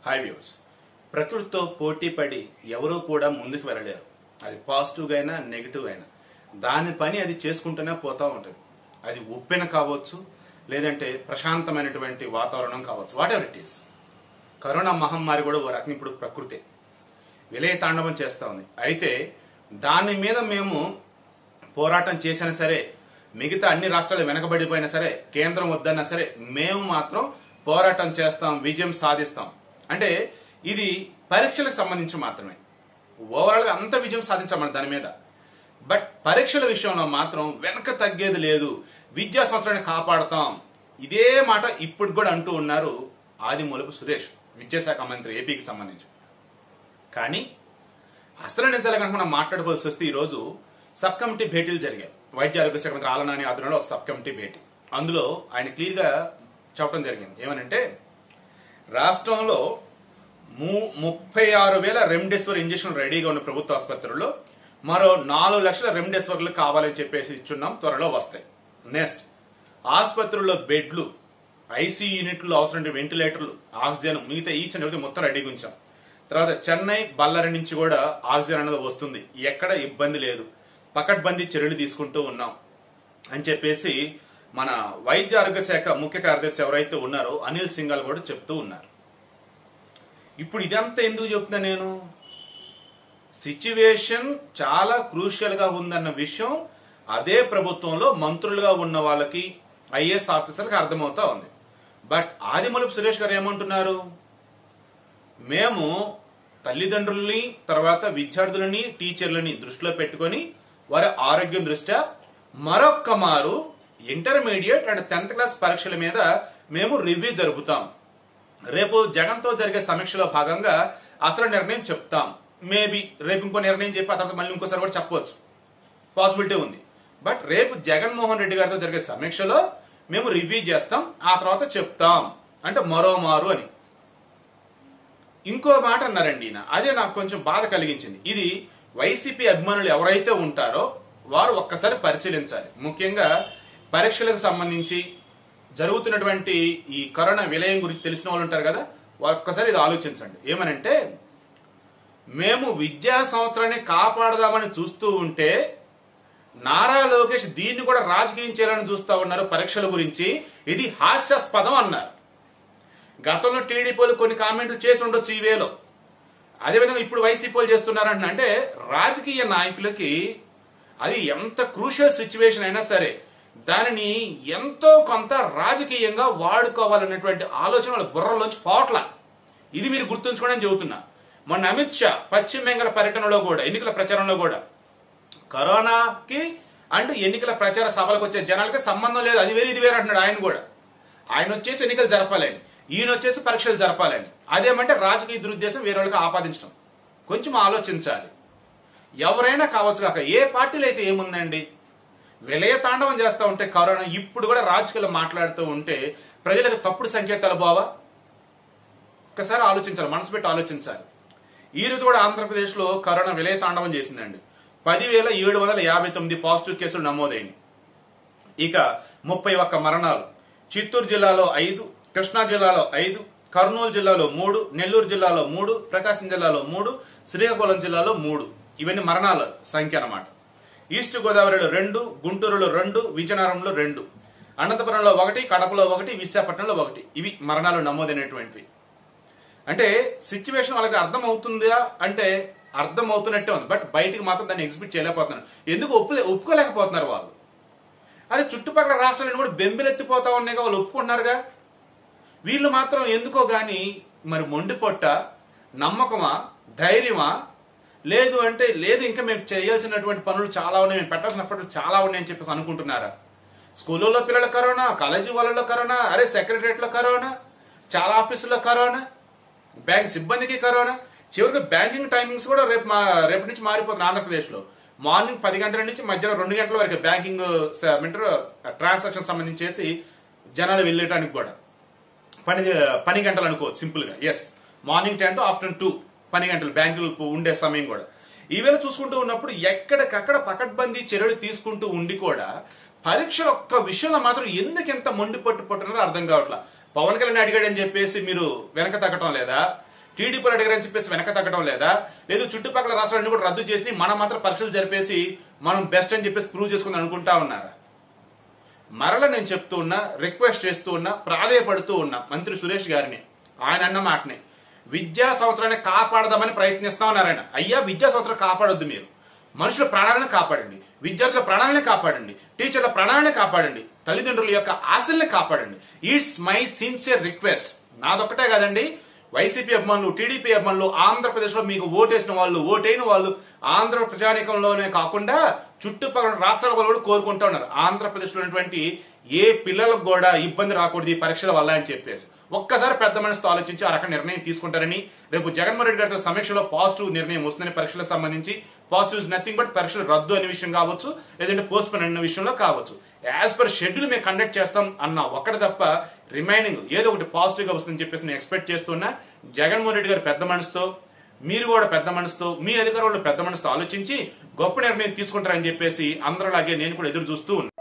high views ప్రకృతితో పోటీ పడి ఎవరూ కూడా ముందుకు వెళ్ళలేరు అది పాజిటివ్గా అయినా నెగిటివ్ అయినా దాని పని అది చేసుకుంటూనే పోతూ ఉంటుంది అది ఉప్పెన కావచ్చు లేదంటే ప్రశాంతమైనటువంటి వాతావరణం కావచ్చు whatever it is corona మహమ్మారి కూడా ఓ రకం ఇప్పుడు ప్రకృతే విలయ తాండవం చేస్తూ ఉంది అయితే దాని మీద మేము పోరాటం చేసినా సరే మిగతా అన్ని రాష్ట్రాలు వెనకబడిపోయినా సరే కేంద్రం వద్దన్నా సరే మేము మాత్రం పోరాటం చేస్తాం విజయం సాధిస్తాం అంటే ఇది పరీక్షలకు సంబంధించి మాత్రమే ఓవరాల్గా అంత విజయం సాధించాం దాని మీద బట్ పరీక్షల విషయంలో మాత్రం వెనక తగ్గేది లేదు విద్యా సంవత్సరాన్ని కాపాడతాం ఇదే మాట ఇప్పుడు కూడా అంటూ ఉన్నారు ఆదిమూలపు సురేష్ విద్యాశాఖ మంత్రి ఏపీకి సంబంధించి కానీ అసలు నిజాలు కనుక మనం మాట్లాడుకోవాల్సి వస్తే ఈరోజు సబ్ కమిటీ భేటీలు జరిగాయి వైద్య ఆరోగ్య శాఖ మంత్రి ఆలనాని ఆధ్వర్యంలో ఒక సబ్ కమిటీ భేటీ అందులో ఆయన క్లియర్గా చెప్పడం జరిగింది ఏమనంటే రాష్ట్రంలో ము ముప్పై ఆరు వేల రెమ్డెసివిర్ ఇంజక్షన్ రెడీగా ఉన్న ప్రభుత్వ ఆసుపత్రుల్లో మరో నాలుగు లక్షల రెమ్డెసివిర్లు కావాలని చెప్పేసి ఇచ్చున్నాం త్వరలో వస్తాయి నెక్స్ట్ ఆసుపత్రుల్లో బెడ్లు ఐసీ యూనిట్లు అవసరం వెంటిలేటర్లు ఆక్సిజన్ మిగతా ఈచ్ అనేది మొత్తం రెడీగా ఉంచాం తర్వాత చెన్నై బళ్ళారి నుంచి కూడా ఆక్సిజన్ అనేది వస్తుంది ఎక్కడ ఇబ్బంది లేదు పకడ్బందీ చర్యలు తీసుకుంటూ ఉన్నాం అని చెప్పేసి మన వైద్య ఆరోగ్య శాఖ ముఖ్య కార్యదర్శి ఎవరైతే ఉన్నారో అనిల్ సింఘాల్ కూడా చెప్తూ ఉన్నారు ఇప్పుడు ఇదంతా ఎందుకు చెప్తున్నా నేను సిచ్యువేషన్ చాలా క్రూషియల్ గా ఉందన్న విషయం అదే ప్రభుత్వంలో మంత్రులుగా ఉన్న వాళ్ళకి ఐఏఎస్ ఆఫీసర్కి అర్థమవుతా ఉంది బట్ ఆదిమూలపు సురేష్ గారు ఏమంటున్నారు మేము తల్లిదండ్రుల్ని తర్వాత విద్యార్థులని టీచర్లని దృష్టిలో పెట్టుకొని వారి ఆరోగ్యం దృష్ట్యా మరొక్క మారు ఇంటర్మీడియట్ అండ్ టెన్త్ క్లాస్ పరీక్షల మీద మేము రివ్యూ జరుపుతాం రేపు జగన్తో జరిగే సమీక్షలో భాగంగా అసలు నిర్ణయం చెప్తాం మేబీ రేపు ఇంకో నిర్ణయం చెప్పి ఆ తర్వాత మళ్ళీ ఇంకోసారి కూడా చెప్పవచ్చు పాసిబిలిటీ ఉంది బట్ రేపు జగన్మోహన్ రెడ్డి గారితో జరిగే సమీక్షలో మేము రివ్యూ చేస్తాం ఆ తర్వాత చెప్తాం అంటే మరో మారు అని ఇంకో మాట అన్నారండి ఈయన అదే నాకు కొంచెం బాధ కలిగించింది ఇది వైసీపీ అభిమానులు ఎవరైతే ఉంటారో వారు ఒక్కసారి పరిశీలించాలి ముఖ్యంగా పరీక్షలకు సంబంధించి జరుగుతున్నటువంటి ఈ కరోనా విలయం గురించి తెలిసిన వాళ్ళు ఉంటారు కదా వారు ఒక్కసారి ఇది ఆలోచించండి ఏమనంటే మేము విద్యా సంవత్సరాన్ని కాపాడదామని చూస్తూ ఉంటే నారా లోకేష్ దీన్ని కూడా రాజకీయం చేయాలని చూస్తా ఉన్నారు పరీక్షల గురించి ఇది హాస్యాస్పదం అన్నారు గతంలో టీడీపీలు కొన్ని కామెంట్లు చేసి ఉండొచ్చు ఈ వేలో అదేవిధంగా ఇప్పుడు వైసీపీలు చేస్తున్నారంట అంటే రాజకీయ నాయకులకి అది ఎంత క్రూషియల్ సిచ్యువేషన్ అయినా సరే దానిని ఎంతో కొంత రాజకీయంగా వాడుకోవాలన్నటువంటి ఆలోచన వాళ్ళ బుర్రలోంచి పోట్ల ఇది మీరు గుర్తుంచుకోవడం చెబుతున్నా మొన్న అమిత్ షా పశ్చిమ బెంగాల్ పర్యటనలో కూడా ఎన్నికల ప్రచారంలో కూడా కరోనాకి అండ్ ఎన్నికల ప్రచార సభలకు వచ్చే జనాలకి సంబంధం లేదు అది వేరే ఇది వేరే అంటున్నాడు ఆయన కూడా ఆయన వచ్చేసి ఎన్నికలు జరపాలని ఈయన వచ్చేసి పరీక్షలు జరపాలని అదేమంటే రాజకీయ దురుద్దేశం వేరే వాళ్ళకి ఆపాదించడం కొంచెం ఆలోచించాలి ఎవరైనా కావచ్చు కాక ఏ పార్టీలో అయితే ఏముందండి విలయ తాండవం చేస్తూ ఉంటే కరోనా ఇప్పుడు కూడా రాజకీయాలు మాట్లాడుతూ ఉంటే ప్రజలకు తప్పుడు సంకేతాలు బావా ఒక్కసారి ఆలోచించాలి మనసు పెట్టి ఆలోచించాలి ఈ రోజు కూడా ఆంధ్రప్రదేశ్లో కరోనా విలయ తాండవం చేసిందండి పదివేల ఏడు వందల యాభై తొమ్మిది పాజిటివ్ కేసులు నమోదైనవి ఇక ముప్పై ఒక్క మరణాలు చిత్తూరు జిల్లాలో ఐదు కృష్ణా జిల్లాలో ఐదు కర్నూలు జిల్లాలో మూడు నెల్లూరు జిల్లాలో మూడు ప్రకాశం జిల్లాలో మూడు శ్రీకాకుళం జిల్లాలో మూడు ఇవన్నీ మరణాల సంఖ్య అన్నమాట ఈస్ట్ గోదావరిలో రెండు గుంటూరులో రెండు విజయనగరంలో రెండు అనంతపురంలో ఒకటి కడపలో ఒకటి విశాఖపట్నంలో ఒకటి ఇవి మరణాలు నమోదైనటువంటివి అంటే సిచ్యువేషన్ వాళ్ళకి అర్థం అవుతుందా అంటే అర్థం అవుతున్నట్టే ఉంది బట్ బయటికి మాత్రం దాన్ని ఎగ్జిబిట్ చేయలేకపోతున్నారు ఎందుకు ఒప్పులే ఒప్పుకోలేకపోతున్నారు వాళ్ళు అదే చుట్టుపక్కల రాష్ట్రాలను కూడా బెంబిలెత్తిపోతా ఉన్నాయి వాళ్ళు ఒప్పుకుంటున్నారుగా వీళ్ళు మాత్రం ఎందుకో గాని మరి మొండి పొట్ట నమ్మకమా ధైర్యమా లేదు అంటే లేదు ఇంకా మేము చేయాల్సినటువంటి పనులు చాలా ఉన్నాయి మేము పెట్టాల్సిన ఎఫర్ట్లు చాలా ఉన్నాయని చెప్పేసి అనుకుంటున్నారా స్కూళ్ళలో పిల్లల కరోనా కాలేజీ వాళ్ళలో కరోనా అరే సెక్రటరియట్లో కరోనా చాలా ఆఫీసుల్లో కరోనా బ్యాంక్ సిబ్బందికి కరోనా చివరికి బ్యాంకింగ్ టైమింగ్స్ కూడా రేపు మా రేపటి నుంచి మారిపోతుంది ఆంధ్రప్రదేశ్లో మార్నింగ్ పది గంటల నుంచి మధ్యాహ్నం రెండు గంటల వరకు బ్యాంకింగ్ ఏమంటారు ట్రాన్సాక్షన్ సంబంధించేసి జనాలు వెళ్ళటానికి కూడా పని పని గంటలు అనుకోవచ్చు సింపుల్గా yes morning ten to afternoon two పని గంటలు బ్యాంకులు ఉండే సమయం కూడా ఈవేళ చూసుకుంటూ ఉన్నప్పుడు ఎక్కడికక్కడ పకడ్బందీ చర్యలు తీసుకుంటూ ఉండి కూడా పరీక్షల ఒక్క విషయంలో మాత్రం ఎందుకు ఎంత మొండి పట్టు పట్టున్నారో అర్థం కావట్లా పవన్ కళ్యాణ్ అడిగాడని చెప్పేసి మీరు వెనక తగ్గటం లేదా టీడీపీలో అడిగారని చెప్పేసి వెనక తగ్గడం లేదా లేదు చుట్టుపక్కల రాష్ట్రాలన్నీ కూడా రద్దు చేసి మనం మాత్రం పరీక్షలు జరిపేసి మనం బెస్ట్ అని చెప్పేసి ప్రూవ్ చేసుకుని అనుకుంటా ఉన్నారా మరల నేను చెప్తూ ఉన్నా రిక్వెస్ట్ చేస్తూ ఉన్నా ప్రాధేయపడుతూ ఉన్నా మంత్రి సురేష్ గారిని ఆయన అన్న మాటని విద్యా సంవత్సరాన్ని కాపాడదామని ప్రయత్నిస్తా ఉన్నారు ఆయన అయ్యా విద్యా సంవత్సరం కాపాడొద్దు మీరు మనుషుల ప్రాణాలను కాపాడండి విద్యార్థుల ప్రాణాలను కాపాడండి టీచర్ల ప్రాణాలను కాపాడండి తల్లిదండ్రుల యొక్క ఆశల్ని కాపాడండి ఇట్స్ మై సిన్సియర్ రిక్వెస్ట్ నాదొక్కటే కాదండి వైసీపీ అభిమానులు టీడీపీ అభిమానులు ఆంధ్రప్రదేశ్లో మీకు ఓటేసిన వాళ్ళు ఓటైన వాళ్ళు ఆంధ్ర ప్రజానికంలోనే కాకుండా చుట్టుపక్కల రాష్ట్రాల వాళ్ళు కూడా కోరుకుంటా ఉన్నారు ఆంధ్రప్రదేశ్లో ఉన్నటువంటి ఏ పిల్లలకు కూడా ఇబ్బంది రాకూడదు ఈ పరీక్షల వల్ల అని చెప్పేసి ఒక్కసారి పెద్ద మనసుతో ఆలోచించి ఆ రకం నిర్ణయం తీసుకుంటారని రేపు జగన్మోహన్ రెడ్డి గారితో సమీక్షలో పాజిటివ్ నిర్ణయం వస్తుందని పరీక్షలకు సంబంధించి పాజిటివ్ ఇస్ నథింగ్ బట్ పరీక్షలు రద్దు అనే విషయం కావచ్చు లేదంటే పోస్ట్ పోన్ అనే విషయంలో కావచ్చు యాజ్ పర్ షెడ్యూల్ మేము కండక్ట్ చేస్తాం అన్న ఒకటి తప్ప రిమైనింగ్ ఏదో ఒకటి పాజిటివ్ గా వస్తుందని చెప్పేసి నేను ఎక్స్పెక్ట్ చేస్తున్నా జగన్మోహన్ రెడ్డి గారు పెద్ద మనసుతో మీరు కూడా పెద్ద మనసుతో మీ అధికారులు పెద్ద మనసుతో ఆలోచించి గొప్ప నిర్ణయం తీసుకుంటారని చెప్పేసి అందరిలాగే నేను కూడా ఎదురు చూస్తూ ఉన్నా